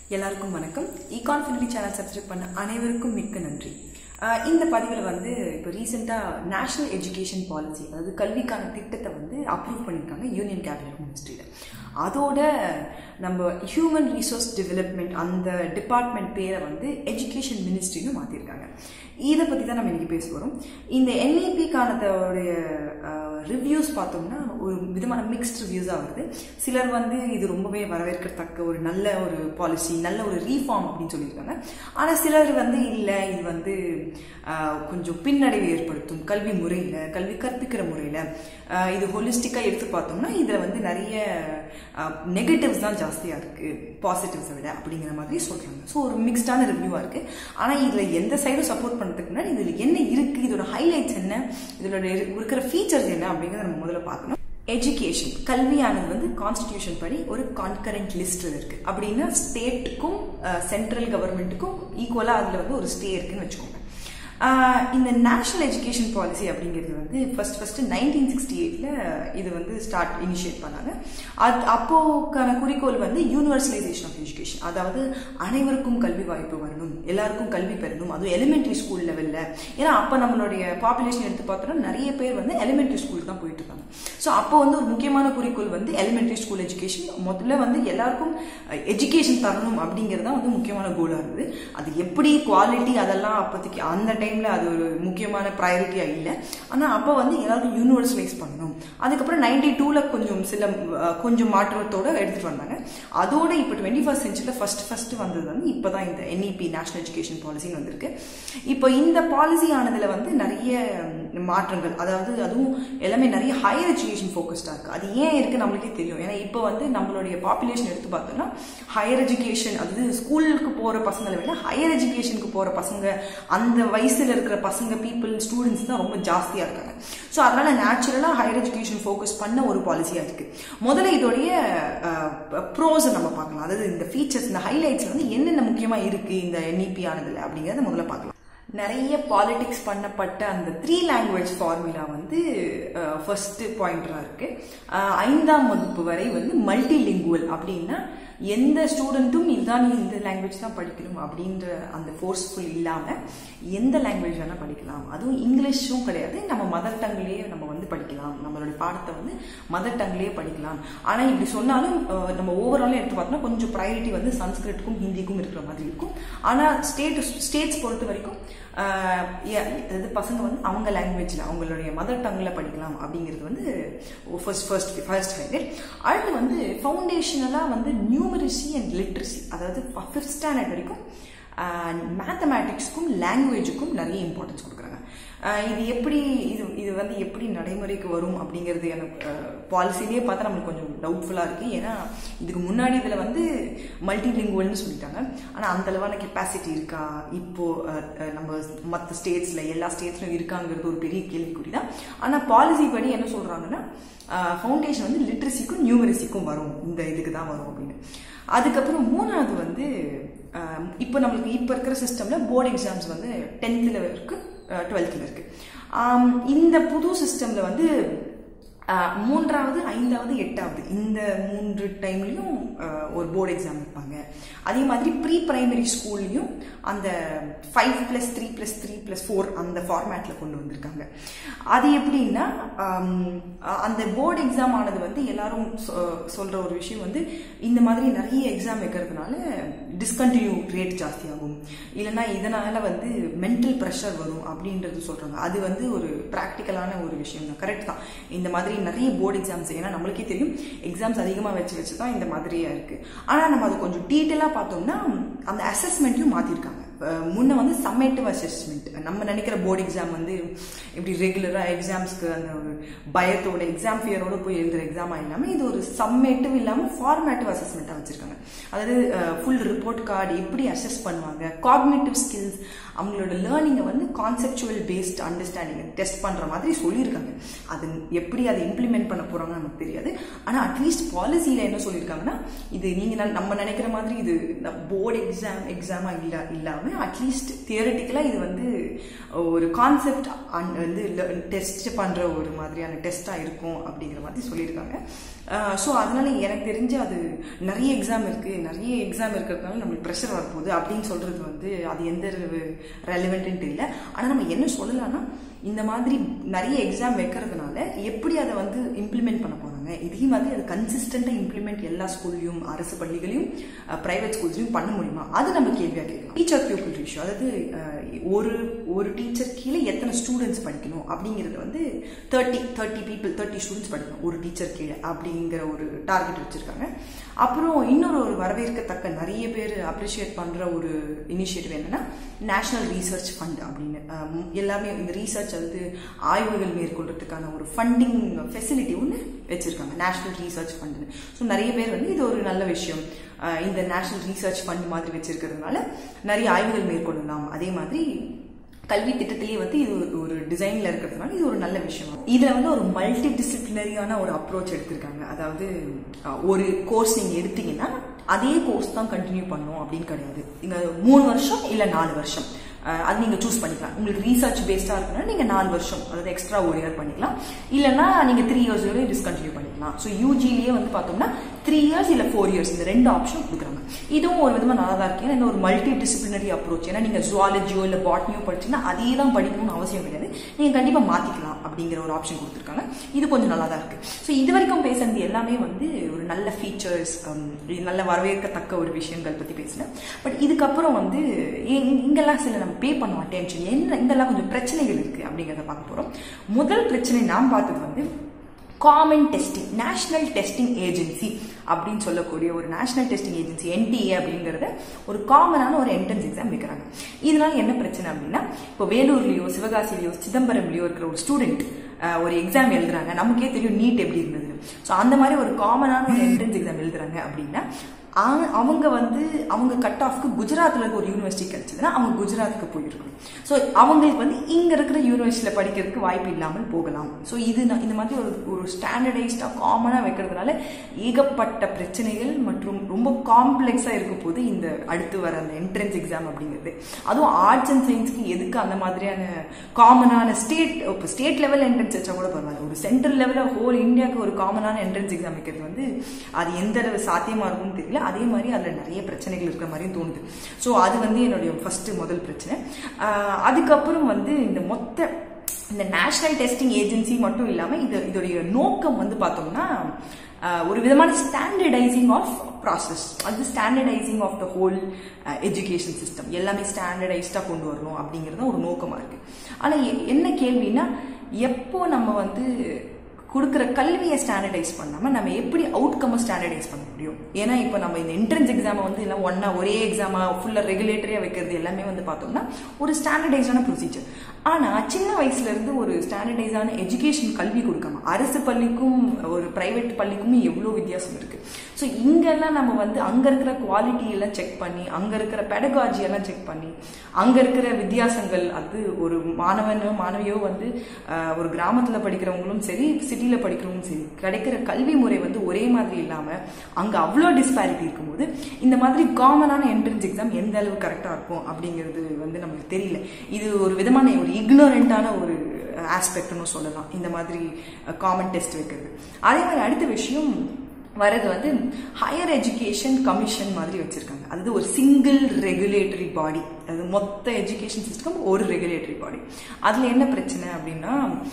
எல்லாருக்கும் வணக்கம் ஈகான்ஃபினிட்டி channel subscribe பண்ண அனைவருக்கும் மிக்க நன்றி ஆஹ் இந்த பதிவில் வந்து இப்போ ரீசெண்டாக நேஷனல் எஜுகேஷன் பாலிசி அதாவது கல்விக்கான திட்டத்தை வந்து அப்ரூவ் பண்ணியிருக்காங்க யூனியன் கேபினட் மினிஸ்ட்ரியில் அதோட நம்ம ஹியூமன் ரிசோர்ஸ் டெவலப்மெண்ட் அந்த டிபார்ட்மெண்ட் பேரை வந்து எஜுகேஷன் மினிஸ்ட்ரின்னு மாற்றிருக்காங்க இதை பற்றி தான் நம்ம இன்னைக்கு பேச போகிறோம் இந்த என்இபிக்கானதோடைய ரிவ்யூஸ் பார்த்தோம்னா ஒரு விதமான மிக்ஸ்ட் ரிவ்யூஸாக வருது சிலர் வந்து இது ரொம்பவே வரவேற்கத்தக்க ஒரு நல்ல ஒரு பாலிசி நல்ல ஒரு ரீஃபார்ம் அப்படின்னு சொல்லியிருக்காங்க ஆனால் சிலர் வந்து இல்லை இது வந்து ஆஹ், கொஞ்சம் பின்னடைவு ஏற்படுத்தும் கல்வி முறையில் கல்வி கற்பிக்கிற முறையில் இது ஹோலிஸ்டிக்காக எடுத்து பார்த்தோம்னா இதில் வந்து நிறைய நெகட்டிவ்ஸ் தான் ஜாஸ்தியாக இருக்குது பாசிட்டிவ்ஸை விட அப்படிங்கிற மாதிரி சொல்கிறாங்க ஸோ ஒரு மிக்ஸ்டான ரிவ்யூவாக இருக்குது ஆனால் இதில் எந்த சைடும் சப்போர்ட் பண்ணுறதுக்கு முன்னாடி இதில் என்ன இருக்குது இதோட ஹைலைட்ஸ் என்ன இதோட இரு- இருக்கிற ஃபீச்சர்ஸ் என்ன அப்படிங்கிறத நம்ம முதல்ல பார்க்கணும் எஜுகேஷன் கல்வியானது வந்து கான்ஸ்டிடியூஷன் படி ஒரு கான்கரண்ட் லிஸ்ட்ல இருக்கு அப்படின்னா ஸ்டேட்டுக்கும் சென்ட்ரல் கவர்மெண்ட்டுக்கும் ஈக்குவலாக அதில் வந்து ஒரு ஸ்டே இருக்குன்னு வச்சுக்கோங்க ஆஹ் இந்த நேஷனல் எஜுகேஷன் பாலிசி அப்படிங்கிறது வந்து ஃபர்ஸ்ட் ஃபர்ஸ்ட் நைன்டீன் சிக்ஸ்டி எயிட்ல இது வந்து ஸ்டார்ட் இனிஷியேட் பண்ணாங்க அது அப்போக்கான குறிக்கோள் வந்து யூனிவர்சலைசேஷன் ஆஃப் எஜுகேஷன் அதாவது அனைவருக்கும் கல்வி வாய்ப்பு வரணும் எல்லாருக்கும் கல்வி பெறணும் அதுவும் எலிமெண்டரி ஸ்கூல் லெவல்ல ஏன்னா அப்போ நம்மளுடைய பாப்புலேஷன் எடுத்து பார்த்தோம்னா நிறைய பேர் வந்து எலிமெண்டரி ஸ்கூல் தான் போயிட்டு இருக்காங்க ஸோ அப்போ வந்து ஒரு முக்கியமான குறிக்கோள் வந்து எலிமெண்டரி ஸ்கூல் எஜுகேஷன் முதல்ல வந்து எல்லாருக்கும் எஜுகேஷன் தரணும் அப்படிங்கிறது தான் வந்து முக்கியமான கோலாக இருந்தது அது எப்படி குவாலிட்டி அதெல்லாம் அப்போதைக்கு அந்த டைமில் அது ஒரு முக்கியமான ப்ரையாரிட்டியாக இல்லை ஆனால் அப்போ வந்து எல்லாருக்கும் யூனிவர்சலைஸ் பண்ணணும் அதுக்கப்புறம் நைன்டி டூவில் கொஞ்சம் சில அஹ், கொஞ்சம் மாற்றத்தோட எடுத்துகிட்டு வந்தாங்க அதோட இப்போ டுவெண்ட்டி ஃபஸ்ட் சென்ச்சுரியில் ஃபர்ஸ்ட் ஃபர்ஸ்ட் வந்தது வந்து இப்போ தான் இந்த என்இபி நேஷனல் எஜுகேஷன் பாலிசின்னு வந்திருக்கு இப்போ இந்த பாலிசி ஆனதில் வந்து நிறைய ம், மாற்றங்கள் அதாவது அதுவும் எல்லாமே நிறைய ஹையர் எஜுகேஷன் ஃபோக்கஸ்டாக இருக்குது அது ஏன் இருக்குது நம்மளுக்கே தெரியும் ஏன்னா இப்போ வந்து நம்மளுடைய பாப்புலேஷன் எடுத்து பார்த்தோம்னா ஹையர் எஜுகேஷன் அதாவது ஸ்கூலுக்கு போகிற பசங்களை விட ஹையர் எஜுகேஷனுக்கு போகிற பசங்க அந்த வயசில் இருக்கிற பசங்க பீப்புள் ஸ்டூடெண்ட்ஸ் தான் ரொம்ப ஜாஸ்தியாக இருக்காங்க ஸோ அதனால நேச்சுரலாக ஹையர் எஜுகேஷன் ஃபோக்கஸ் பண்ண ஒரு பாலிசியாக இருக்குது முதல்ல இதோடைய ப்ரோஸை நம்ம பார்க்கலாம் அதாவது இந்த ஃபீச்சர்ஸ் இந்த ஹைலைட்ஸ் வந்து என்னென்ன முக்கியமாக இருக்குது இந்த என்இபி ஆனதில் அப்படிங்கிறத முதல்ல பார்க்கலாம் நிறைய பாலிடிக்ஸ் பண்ணப்பட்ட அந்த த்ரீ லாங்குவேஜ் ஃபார்முலா வந்து ஃபர்ஸ்ட் பாயிண்டராக இருக்கு அஹ், ஐந்தாம் வகுப்பு வரை வந்து மல்டி லிங்குவல் அப்படின்னா எந்த ஸ்டூடெண்ட்டும் இதுதான் நீ இந்த லாங்குவேஜ் தான் படிக்கணும் அப்படின்ற அந்த ஃபோர்ஸ்ஃபுல் இல்லாமல் எந்த லாங்குவேஜ் வேணால் படிக்கலாம் அதுவும் இங்கிலீஷும் கிடையாது நம்ம மதர் டங்லேயே நம்ம வந்து படிக்கலாம் நம்மளுடைய பாடத்தை வந்து மதர் டங்லேயே படிக்கலாம் ஆனால் இப்படி சொன்னாலும் அஹ், நம்ம ஓவராலாக எடுத்து பார்த்தோம்னா கொஞ்சம் ப்ரையாரிட்டி வந்து சன்ஸ்கிருத்துக்கும் ஹிந்திக்கும் இருக்கிற மாதிரி இருக்கும் ஆனால் ஸ்டேட் ஸ்டேட்ஸ் பொறுத்த வரைக்கும் ஆஹ் yeah, அதாவது பசங்க வந்து அவங்க லாங்குவேஜில் அவங்களுடைய மதர் டங்கில் படிக்கலாம் அப்படிங்கிறது வந்து ஃபர்ஸ்ட் ஃபர்ஸ்ட் ஃபர்ஸ்ட் ஹைலைட் அடுத்து வந்து ஃபவுண்டேஷனலாக வந்து நியூமரிசி அண்ட் லிட்ரஸி அதாவது ஃபிஃப்த் ஸ்டாண்டர்ட் வரைக்கும் மேத்தமேட்டிக்ஸ்க்கும் லாங்குவேஜுக்கும் நிறைய இம்பார்ட்டன்ஸ் கொடுக்குறாங்க ஆஹ் இது எப்படி இது இது வந்து எப்படி நடைமுறைக்கு வரும் அப்படிங்கிறது எனக்கு பாலிசிலேயே பார்த்தா நம்மளுக்கு கொஞ்சம் டவுட்ஃபுல்லாக இருக்குது ஏன்னா இதுக்கு முன்னாடி இதில் வந்து மல்டி லிங்குவல்னு சொல்லிட்டாங்க ஆனால் அந்த அளவான கெப்பாசிட்டி இருக்கா இப்போ அஹ், அஹ், நம்ம மற்ற ஸ்டேட்ஸில் எல்லா ஸ்டேட்ஸ்லையும் இருக்காங்கிறது ஒரு பெரிய கேள்விக்குறி தான் ஆனால் பாலிசி படி என்ன சொல்கிறாங்கன்னா ஃபவுண்டேஷன் வந்து லிட்ரஸிக்கும் நியூமரசிக்கும் வரும் இந்த இதுக்கு தான் வரும் அப்படின்னு அதுக்கப்புறம் மூணாவது வந்து அஹ், இப்போ நம்மளுக்கு இப்போ இருக்கிற சிஸ்டமில் போர்டு எக்ஸாம்ஸ் வந்து டென்த்தில் இருக்குது டுவெல்த்தில் இருக்குது ஆம், இந்த புது சிஸ்டமில் வந்து ஆஹ், மூன்றாவது ஐந்தாவது எட்டாவது இந்த மூன்று டைம்லையும் ஒரு போர்டு எக்ஸாம் வைப்பாங்க அதே மாதிரி ப்ரீ பிரைமரி ஸ்கூல்லையும் அந்த five plus three plus three plus four அந்த ஃபார்மேட்டில் கொண்டு வந்திருக்காங்க அது எப்படின்னா ஆம், அ- அந்த போர்டு எக்ஸாம் ஆனது வந்து எல்லாரும் சொ- சொல்ற ஒரு விஷயம் வந்து இந்த மாதிரி நிறைய எக்ஸாம் வைக்கிறதுனால டிஸ்கண்டினியூ ரேட் ஜாஸ்தியாகும் இல்லைன்னா இதனால வந்து மென்டல் ப்ரெஷர் வரும் அப்படின்றது சொல்றாங்க அது வந்து ஒரு ப்ராக்டிக்கலான ஒரு விஷயம் தான் கரெக்ட் தான் இந்த மாதிரி நிறைய போர்டு எக்ஸாம்ஸ் ஏன்னா நம்மளுக்கே தெரியும் எக்ஸாம்ஸ் அதிகமாக வச்சு வச்சு தான் இந்த மாதிரியா இருக்கு ஆனால் நம்ம அதை கொஞ்சம் டீட்டெயிலாக பார்த்தோம்னா அந்த அசஸ்மெண்ட்டையும் மாற்றிருக்காங்க முன்ன வந்து சம்மேட்டிவ் அசஸ்மெண்ட் நம்ம நினைக்கிற போர்டு எக்ஸாம் வந்து இப்படி ரெகுலராக எக்ஸாம்ஸ்க்கு அந்த ஒரு பயத்தோட எக்ஸாம் ஃபியரோட போய் எழுதுற எக்ஸாமாக இல்லாமல் இது ஒரு சம்மேட்டிவ் இல்லாமல் ஃபார்மேட்டிவ் அசஸ்மெண்ட்டாக வச்சுருக்காங்க அதாவது ஃபுல் ரிப்போர்ட் கார்டு எப்படி அசஸ் பண்ணுவாங்க காக்னேட்டிவ் ஸ்கில்ஸ் அவங்களோட லேர்னிங்கை வந்து கான்செப்சுவல் பேஸ்ட் அண்டர்ஸ்டாண்டிங் டெஸ்ட் பண்ணுற மாதிரி சொல்லியிருக்காங்க அது எப்படி அதை இம்ப்ளிமெண்ட் பண்ண போகிறாங்கன்னு நமக்கு தெரியாது ஆனால் அட்லீஸ்ட் பாலிசியில் என்ன சொல்லியிருக்காங்கன்னா இது நீங்கள் நம்ம நினைக்கிற மாதிரி இது போர்டு எக்ஸாம் எக்ஸாமாக இல்லை இல்லாமல் சொல்லியிருக்காங்க அட்லீஸ்ட் தியரட்டிக்கலாக இது வந்து ஒரு கான்செப்ட் வந்து டெஸ்ட் பண்ணுற ஒரு மாதிரியான டெஸ்ட்டாக இருக்கும் அப்படிங்கிற மாதிரி சொல்லியிருக்காங்க ஸோ அதனால எனக்கு தெரிஞ்சு அது நிறைய எக்ஸாம் இருக்குது நிறைய எக்ஸாம் இருக்கிறதுனால நம்மளுக்கு ப்ரெஷர் வரப்போகுது அப்படின்னு சொல்கிறது வந்து அது எந்த ரெலிவெண்ட்டுன்னு தெரியல ஆனால் நம்ம என்ன சொல்லலாம்னா இந்த மாதிரி நிறைய எக்ஸாம் வைக்கிறதுனால எப்படி அதை வந்து இம்ப்ளிமெண்ட் பண்ண போகிறாங்க இதே மாதிரி அது கன்சிஸ்டண்ட்டாக இம்ப்ளிமெண்ட் எல்லா ஸ்கூல்லையும் அரசு பள்ளிகளையும் ப்ரைவேட் ஸ்கூல்ஸ்லையும் பண்ண முடியுமா அது நம்ம கேள்வியாக கேட்கலாம் டீச்சர் பியூப்பிள் ரேஷியோ அதாவது ஒரு ஒரு டீச்சர் கீழே எத்தனை ஸ்டூடெண்ட்ஸ் படிக்கணும் அப்படிங்கிறது வந்து thirty thirty people thirty students படிக்கணும் ஒரு டீச்சர் கீழே அப்படிங்கிற ஒரு டார்கெட் வச்சுருக்காங்க அப்புறம் இன்னொரு ஒரு வரவேற்கத்தக்க நிறைய பேர் அப்ரிஷியேட் பண்ணுற ஒரு இனிஷியேட்டிவ் என்னன்னா நேஷனல் ரீசர்ச் ஃபண்ட் அப்படின்னு எல்லாமே இந்த ரீசர்ச் வந்து ஆய்வுகள் மேற்கொள்றதுக்கான ஒரு ஃபண்டிங் ஃபெசிலிட்டி ஒன்று வச்சிருக்காங்க நேஷனல் ரீசர்ச் ஃபண்டுன்னு ஸோ நிறைய பேர் வந்து இது ஒரு நல்ல விஷயம் இந்த நேஷனல் ரீசர்ச் ஃபண்ட் மாதிரி வச்சிருக்கிறதுனால நிறைய ஆய்வுகள் மேற்கொள்ளலாம் அதே மாதிரி கல்வி திட்டத்திலேயே வந்து இது ஒரு டிசைன்ல இருக்கிறதுனால இது ஒரு நல்ல விஷயம் இதுல வந்து ஒரு மல்டி டிசிப்ளினரியான ஒரு அப்ரோச் எடுத்திருக்காங்க அதாவது ஒரு கோர்ஸ் நீங்க எடுத்தீங்கன்னா அதே கோர்ஸ் தான் கண்டினியூ பண்ணும் அப்படின்னு கிடையாது இங்க மூணு வருஷம் இல்ல நாலு வருஷம் அது நீங்கள் சூஸ் பண்ணிக்கலாம் உங்களுக்கு ரீசர்ச் பேஸ்டாக இருக்குன்னா நீங்கள் நாலு வருஷம் அதாவது எக்ஸ்ட்ரா ஒரு இயர் பண்ணிக்கலாம் இல்லைன்னா நீங்கள் த்ரீ இயர்ஸ் வரையும் டிஸ்கண்டினியூ பண்ணிக்கலாம் ஸோ யூஜிலேயே வந்து பார்த்தோம்னா த்ரீ இயர்ஸ் இல்லை ஃபோர் இயர்ஸ் இந்த ரெண்டு ஆப்ஷன் கொடுக்குறாங்க இதுவும் ஒரு விதமாக நல்லா தான் இருக்கு ஏன்னா இந்த ஒரு மல்டி டிசிப்ளினரி அப்ரோச் ஏன்னா நீங்கள் ஜுவாலஜியோ இல்லை பாட்னியோ படிச்சீங்கன்னா அதே தான் படிக்கணும்னு அவசியம் கிடையாது நீங்கள் கண்டிப்பாக மாற்றிக்கலாம் அப்படிங்கிற ஒரு ஆப்ஷன் கொடுத்துருக்காங்க இது கொஞ்சம் நல்லா தான் இருக்கு ஸோ இது வரைக்கும் பேசுறது எல்லாமே வந்து ஒரு நல்ல ஃபீச்சர்ஸ் நல்ல வரவேற்கத்தக்க ஒரு விஷயங்கள் பற்றி பேசினேன் பட் இதுக்கப்புறம் வந்து இங்கெல்லாம் சில நம்ம பே பண்ணுவோம் அட்டென்ஷன் என்ன இங்கெல்லாம் கொஞ்சம் பிரச்சனைகள் இருக்கு அப்படிங்கிறத பார்க்க போகிறோம் முதல் பிரச்சனை நாம் பார்த்தது வந்து common testing national testing agency அப்படின்னு சொல்லக்கூடிய ஒரு நேஷனல் டெஸ்டிங் ஏஜென்சி என்டிஏ அப்படிங்கிறத ஒரு காமனான ஒரு என்ட்ரன்ஸ் எக்ஸாம் வைக்கிறாங்க இதனால என்ன பிரச்சனை அப்படின்னா இப்போ வேலூர்லயோ சிவகாசிலையோ சிதம்பரம்லயோ இருக்கிற ஒரு ஸ்டூடெண்ட் ஒரு எக்ஸாம் எழுதுறாங்க நமக்கே தெரியும் நீட் எப்படி இருந்தது ஸோ அந்த மாதிரி ஒரு காமனான ஒரு என்ட்ரன்ஸ் எக்ஸாம் எழுதுறாங்க அப்படின்னா அவங்க வந்து அவங்க கட் ஆஃப்க்கு குஜராத்தில் இருக்க ஒரு யூனிவர்சிட்டி கிடைச்சதுன்னா அவங்க குஜராத்துக்கு போயிருக்கணும் ஸோ அவங்களுக்கு வந்து இங்கே இருக்கிற யூனிவர்சிட்டியில் படிக்கிறதுக்கு வாய்ப்பு இல்லாமல் போகலாம் ஸோ இது இந்த மாதிரி ஒரு ஒரு ஸ்டாண்டர்டைஸ்டாக காமனாக வைக்கிறதுனால ஏகப்பட்ட பிரச்சனைகள் மற்றும் ரொம்ப காம்ப்ளெக்ஸாக இருக்கும் போது இந்த அடுத்து வர அந்த என்ட்ரன்ஸ் எக்ஸாம் அப்படிங்கிறது அதுவும் ஆர்ட்ஸ் அண்ட் சயின்ஸ்க்கு எதுக்கு அந்த மாதிரியான காமனான ஸ்டேட் இப்போ ஸ்டேட் லெவல் என்ட்ரன்ஸ் வச்சா கூட பரவாயில்ல ஒரு சென்ட்ரல் லெவலில் ஹோல் இந்தியாவுக்கு ஒரு காமனான என்ட்ரன்ஸ் எக்ஸாம் வைக்கிறது வந்து அது எந்த அளவு சாத்தியமாக இருக்கும்னு தெரியல அதே மாதிரி அதில் நிறைய பிரச்சனைகள் இருக்கிற மாதிரியும் தோணுது ஸோ அது வந்து என்னுடைய ஃபர்ஸ்ட் முதல் பிரச்சனை அதுக்கப்புறம் வந்து இந்த மொத்த இந்த நேஷனல் டெஸ்டிங் ஏஜென்சி மட்டும் இல்லாமல் இது இதோடைய நோக்கம் வந்து பார்த்தோம்னா ஒரு விதமான ஸ்டாண்டர்டைசிங் ஆஃப் ப்ராசஸ் அது standardising of the whole education system எல்லாமே ஸ்டாண்டர்டைஸ்டாக கொண்டு வரணும் அப்படிங்கிறது ஒரு நோக்கமாக இருக்குது ஆனால் என்ன கேள்வினா எப்போ நம்ம வந்து கொடுக்குற கல்வியை ஸ்டாண்டர்டைஸ் பண்ணாமல் நம்ம எப்படி அவுட்கம்மை ஸ்டாண்டர்டைஸ் பண்ண முடியும் ஏன்னா இப்போ நம்ம இந்த என்ட்ரன்ஸ் எக்ஸாமை வந்து எல்லாம் ஒன்றா ஒரே எக்ஸாமாக ஃபுல்லாக ரெகுலேட்டரியாக வைக்கிறது எல்லாமே வந்து பார்த்தோம்னா ஒரு ஸ்டாண்டர்டைஸான ப்ரொசீஜர் ஆனால் சின்ன வயசுலேருந்து ஒரு ஸ்டாண்டர்டைஸான எஜுகேஷன் கல்வி கொடுக்காம அரசு பள்ளிக்கும் ஒரு ப்ரைவேட் பள்ளிக்கும் எவ்வளோ வித்தியாசம் இருக்குது ஸோ இங்கெல்லாம் நம்ம வந்து அங்கே இருக்கிற குவாலிட்டி எல்லாம் செக் பண்ணி அங்கே இருக்கிற பெடகாஜி எல்லாம் செக் பண்ணி அங்கே இருக்கிற வித்தியாசங்கள் அது ஒரு மாணவனோ மாணவியோ வந்து ஒரு கிராமத்தில் படிக்கிறவங்களும் சரி சிட்டியில் படிக்கிறவங்களும் சரி கிடைக்கிற கல்வி முறை வந்து ஒரே மாதிரி இல்லாமல் அங்கே அவ்வளோ டிஸ்பாரிட்டி இருக்கும்போது இந்த மாதிரி காமனான என்ட்ரன்ஸ் எக்ஸாம் எந்த அளவு கரெக்டாக இருக்கும் அப்படிங்கிறது வந்து நமக்கு தெரியல இது ஒரு விதமான ஒரு இக்னோரண்டான ஒரு ஆஸ்பெக்ட்னு சொல்லலாம் இந்த மாதிரி காமன் டெஸ்ட் வைக்கிறது அதே மாதிரி அடுத்த விஷயம் வரது வந்து ஹையர் எஜுகேஷன் கமிஷன் மாதிரி வச்சிருக்காங்க அதாவது ஒரு சிங்கிள் ரெகுலேட்டரி பாடி அது மொத்த எஜுகேஷன் சிஸ்டம் ஒரு ரெகுலேட்டரி பாடி அதில் என்ன பிரச்சனை அப்படின்னா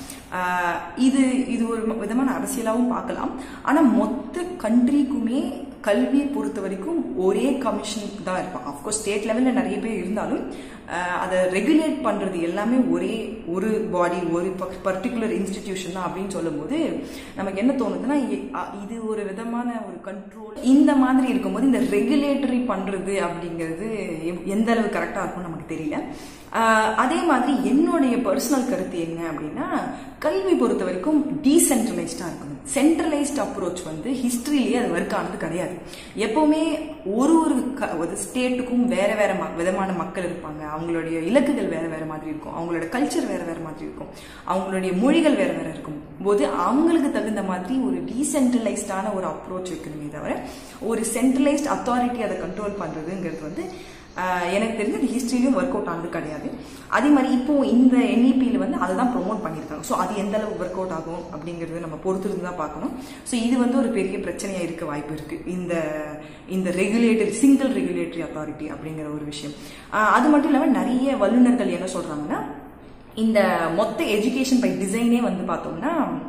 இது இது ஒரு விதமான அரசியலாகவும் பார்க்கலாம் ஆனால் மொத்த கண்ட்ரிக்குமே கல்வியை பொறுத்த வரைக்கும் ஒரே கமிஷன் தான் இருப்பான் அஃப்கோர்ஸ் ஸ்டேட் லெவலில் நிறைய பேர் இருந்தாலும் அதை ரெகுலேட் பண்ணுறது எல்லாமே ஒரே ஒரு பாடி ஒரு பர்டிகுலர் இன்ஸ்டிடியூஷன் தான் அப்படின்னு சொல்லும்போது நமக்கு என்ன தோணுதுன்னா இது ஒரு விதமான ஒரு கண்ட்ரோல் இந்த மாதிரி இருக்கும்போது இந்த ரெகுலேட்டரி பண்ணுறது அப்படிங்கிறது எந்த அளவு கரெக்டாக இருக்கும்னு நமக்கு தெரியல அதே மாதிரி என்னுடைய பர்சனல் கருத்து என்ன அப்படின்னா கல்வி பொறுத்த வரைக்கும் டீசென்ட்ரலைஸ்டாக இருக்கணும் சென்ட்ரலைஸ்ட் அப்ரோச் வந்து ஹிஸ்ட்ரியிலேயே அது ஒர்க் ஆனது கிடையாது எப்பவுமே ஒரு ஒரு ஒரு ஸ்டேட்டுக்கும் வேற வேற விதமான மக்கள் இருப்பாங்க அவங்களுடைய இலக்குகள் வேற வேற மாதிரி இருக்கும் அவங்களோட கல்ச்சர் வேற வேற மாதிரி இருக்கும் அவங்களுடைய மொழிகள் வேற வேற இருக்கும் போது அவங்களுக்கு தகுந்த மாதிரி ஒரு டீசென்ட்ரலைஸ்டான ஒரு அப்ரோச் வைக்கணுமே தவிர ஒரு சென்ட்ரலைஸ்ட் அத்தாரிட்டி அதை கண்ட்ரோல் பண்றதுங்கிறது வந்து ஆஹ் எனக்கு தெரிஞ்சு ஹிஸ்ட்ரியிலும் ஒர்க் அவுட் ஆனது கிடையாது அதே மாதிரி இப்போ இந்த என்இபியில் வந்து அதை தான் ப்ரொமோட் பண்ணியிருக்காங்க ஸோ அது எந்த அளவு ஒர்க் அவுட் ஆகும் அப்படிங்கிறது நம்ம பொறுத்திருந்து தான் பார்க்கணும் ஸோ இது வந்து ஒரு பெரிய பிரச்சனையாக இருக்க வாய்ப்பு இருக்கு இந்த இந்த ரெகுலேட்டரி சிங்கிள் ரெகுலேட்டரி அத்தாரிட்டி அப்படிங்கிற ஒரு விஷயம் ஆஹ் அது மட்டும் இல்லாமல் நிறைய வல்லுநர்கள் என்ன சொல்றாங்கன்னா இந்த மொத்த எஜுகேஷன் பை டிசைனே வந்து பார்த்தோம்னா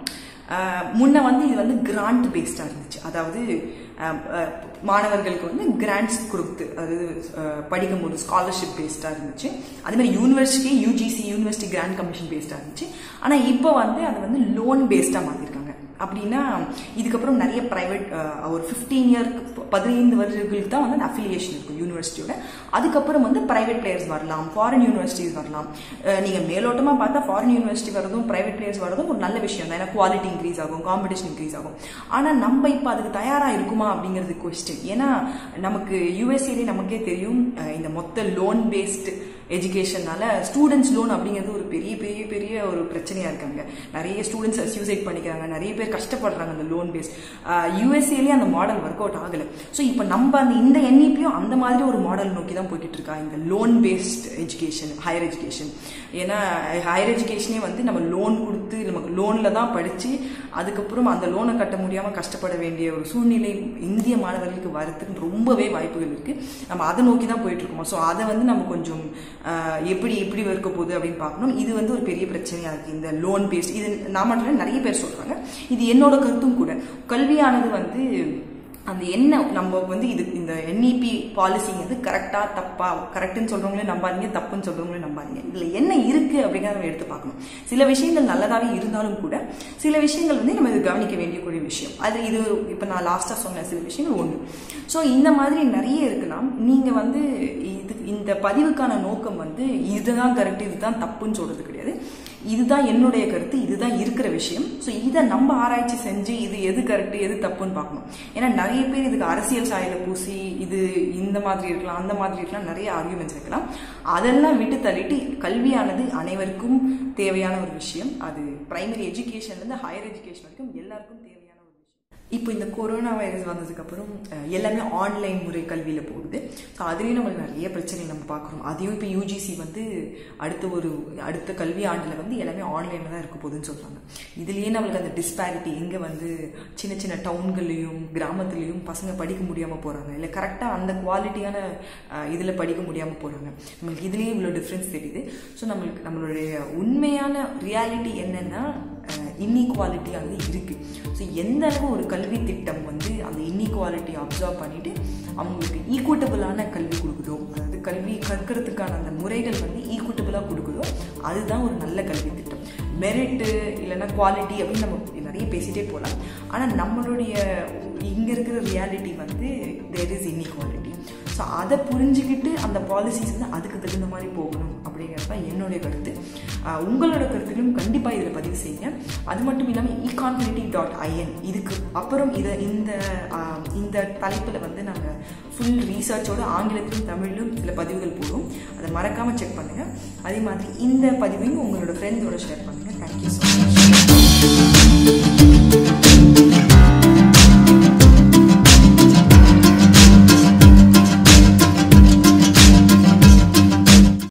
ஆஹ் முன்ன வந்து இது வந்து கிராண்ட் பேஸ்டாக இருந்துச்சு அதாவது ஆஹ் ஆஹ் மாணவர்களுக்கு வந்து கிராண்ட்ஸ் கொடுத்து அதாவது ஆஹ் படிக்கும்போது ஸ்காலர்ஷிப் பேஸ்டாக இருந்துச்சு அதே மாதிரி university UGC university grant commission பேஸ்டாக இருந்துச்சு ஆனால் இப்போ வந்து அதை வந்து லோன் பேஸ்டாக மாற்றிருக்காங்க அப்படின்னா இதுக்கப்புறம் நிறைய ப்ரைவேட் ஒரு ஃபிஃப்டீன் இயர் பதினைந்து வருடங்களுக்கு தான் வந்து அந்த அஃபிலியேஷன் இருக்கும் யூனிவர்சிட்டியோட அதுக்கப்புறம் வந்து ப்ரைவேட் பிளேயர்ஸ் வரலாம் ஃபாரின் யூனிவர்சிட்டிஸ் வரலாம் அஹ் நீங்க மேலோட்டமா பார்த்தா ஃபாரின் யூனிவர்சிட்டி வரதும் ப்ரைவேட் பிளேயர்ஸ் வரதும் ஒரு நல்ல விஷயம் தான் ஏன்னா குவாலிட்டி இன்க்ரீஸ் ஆகும் காம்படிஷன் இன்க்ரீஸ் ஆகும் ஆனா நம்ம இப்போ அதுக்கு தயாரா இருக்குமா அப்படிங்கிறது கொஸ்டின் ஏன்னா நமக்கு யூஎஸ்ஏலே நமக்கே தெரியும் அஹ் இந்த மொத்த லோன் பேஸ்டு எஜுகேஷனால ஸ்டூடெண்ட்ஸ் லோன் அப்படிங்கிறது ஒரு பெரிய பெரிய பெரிய ஒரு பிரச்சனையா இருக்காங்க நிறைய ஸ்டூடெண்ட்ஸ் சூசைட் பண்ணிக்கிறாங்க நிறைய பேர் கஷ்டப்படுறாங்க அந்த லோன் பேஸ்ட் யூஎஸ்ஏலேயே அந்த மாடல் ஒர்க் அவுட் ஆகல ஸோ இப்போ நம்ம அந்த இந்த என்இபியும் அந்த மாதிரி ஒரு மாடல் நோக்கி தான் போய்கிட்டு இருக்கா இந்த loan based education higher education ஏன்னா ஹையர் எஜுகேஷனே வந்து நம்ம லோன் கொடுத்து நமக்கு லோன்ல தான் படிச்சு அதுக்கப்புறம் அந்த லோனை கட்ட முடியாம கஷ்டப்பட வேண்டிய ஒரு சூழ்நிலை இந்திய மாணவர்களுக்கு வரதுக்கு ரொம்பவே வாய்ப்புகள் இருக்கு நம்ம அதை நோக்கி தான் போயிட்டு இருக்கோம் ஸோ அதை வந்து நம்ம கொஞ்சம் ஆஹ், எப்படி எப்படி இருக்க போகுது அப்படின்னு பார்க்கணும் இது வந்து ஒரு பெரிய பிரச்சனையா இருக்கு இந்த லோன் பேஸ்ட் இது நான் மட்டும் இல்ல, நிறைய பேர் சொல்றாங்க இது என்னோட கருத்தும் கூட கல்வியானது வந்து அந்த என்ன நம்ம வந்து இது இந்த என்இபி பாலிசிங்கிறது கரெக்டா தப்பா கரெக்ட்னு சொல்றவங்களே நம்பாதீங்க தப்புன்னு சொல்றவங்களே நம்பாதீங்க இதுல என்ன இருக்கு அப்படிங்கிறத நம்ம எடுத்து பார்க்கணும் சில விஷயங்கள் நல்லதாவே இருந்தாலும் கூட சில விஷயங்கள் வந்து நம்ம இது கவனிக்க வேண்டியக்கூடிய விஷயம் அது இது இப்ப நான் லாஸ்டா சொன்ன சில விஷயங்கள் ஒண்ணு ஸோ இந்த மாதிரி நிறைய இருக்கலாம் நீங்க வந்து இது இந்த பதிவுக்கான நோக்கம் வந்து இதுதான் கரெக்ட் இதுதான் தப்புன்னு சொல்றது கிடையாது இதுதான் என்னுடைய கருத்து இதுதான் இருக்கிற விஷயம் ஸோ இதை நம்ம ஆராய்ச்சி செஞ்சு இது எது கரெக்ட் எது தப்புன்னு பார்க்கணும் ஏன்னா நிறைய பேர் இதுக்கு அரசியல் சாயல பூசி இது இந்த மாதிரி இருக்கலாம் அந்த மாதிரி இருக்கலாம் நிறைய ஆர்குமெண்ட்ஸ் இருக்கலாம் அதெல்லாம் விட்டு தள்ளிட்டு கல்வியானது அனைவருக்கும் தேவையான ஒரு விஷயம் அது பிரைமரி எஜுகேஷன்லேருந்து ஹையர் எஜுகேஷன் வரைக்கும் எல்லாருக்கும் தேவையான ஒரு விஷயம் இப்போ இந்த கொரோனா வைரஸ் வந்ததுக்கு அப்புறம் அஹ், எல்லாமே ஆன்லைன் முறை கல்வியில போகுது ஸோ அதுலேயும் நம்மளுக்கு நிறைய பிரச்சனை நம்ம பார்க்குறோம் அதையும் இப்போ யூஜிசி வந்து அடுத்த ஒரு அடுத்த கல்வி ஆண்டில் வந்து எல்லாமே ஆன்லைனில் தான் இருக்க போகுதுன்னு சொல்றாங்க இதுலயே நம்மளுக்கு அந்த டிஸ்பாரிட்டி எங்கே வந்து சின்ன சின்ன டவுன்கள்லையும் கிராமத்துலேயும் பசங்க படிக்க முடியாமல் போகிறாங்க இல்லை கரெக்டாக அந்த குவாலிட்டியான இதில் படிக்க முடியாமல் போகிறாங்க நம்மளுக்கு இதுலேயே இவ்வளோ டிஃப்ரென்ஸ் தெரியுது ஸோ நம்மளுக்கு நம்மளுடைய உண்மையான ரியாலிட்டி என்னன்னா இன்இக்வாலிட்டி அங்கே இருக்கு ஸோ எந்த அளவு ஒரு கல்வி திட்டம் வந்து அந்த இன்இக்வாலிட்டியை அப்சர்வ் பண்ணிட்டு அவங்களுக்கு ஈக்குவட்டபிளான கல்வி கொடுக்குதோ அதாவது கல்வி கற்கிறதுக்கான அந்த முறைகள் வந்து ஈக்குவட்டபிளாக கொடுக்குதோ அதுதான் ஒரு நல்ல கல்வி திட்டம் மெரிட்டு இல்லைன்னா குவாலிட்டி அப்படின்னு நம்ம நிறைய பேசிட்டே போகலாம் ஆனால் நம்மளுடைய இங்கே இருக்கிற ரியாலிட்டி வந்து தேர் இஸ் இன்இக்வாலிட்டி ஸோ அதை புரிஞ்சுக்கிட்டு அந்த பாலிசிஸ் வந்து அதுக்கு தகுந்த மாதிரி போகணும் அப்படிங்கிறது தான் என்னுடைய கருத்து ஆஹ் உங்களோட கருத்துக்களும் கண்டிப்பாக இதில் பதிவு செய்யுங்க அது மட்டும் இல்லாமல் ஈகான்ஃபினிட்டி டாட் ஐஎன் இதுக்கு அப்புறம் இதை இந்த ஆஹ் இந்த தலைப்பில் வந்து நாங்கள் ஃபுல் ரீசர்ச்சோட ஆங்கிலத்திலும் தமிழிலும் சில பதிவுகள் போடுவோம் அதை மறக்காமல் செக் பண்ணுங்கள் அதே மாதிரி இந்த பதிவையும் உங்களோட ஃப்ரெண்ட்ஸோட ஷேர் பண்ணுங்கள் தேங்க்யூ ஸோ மச்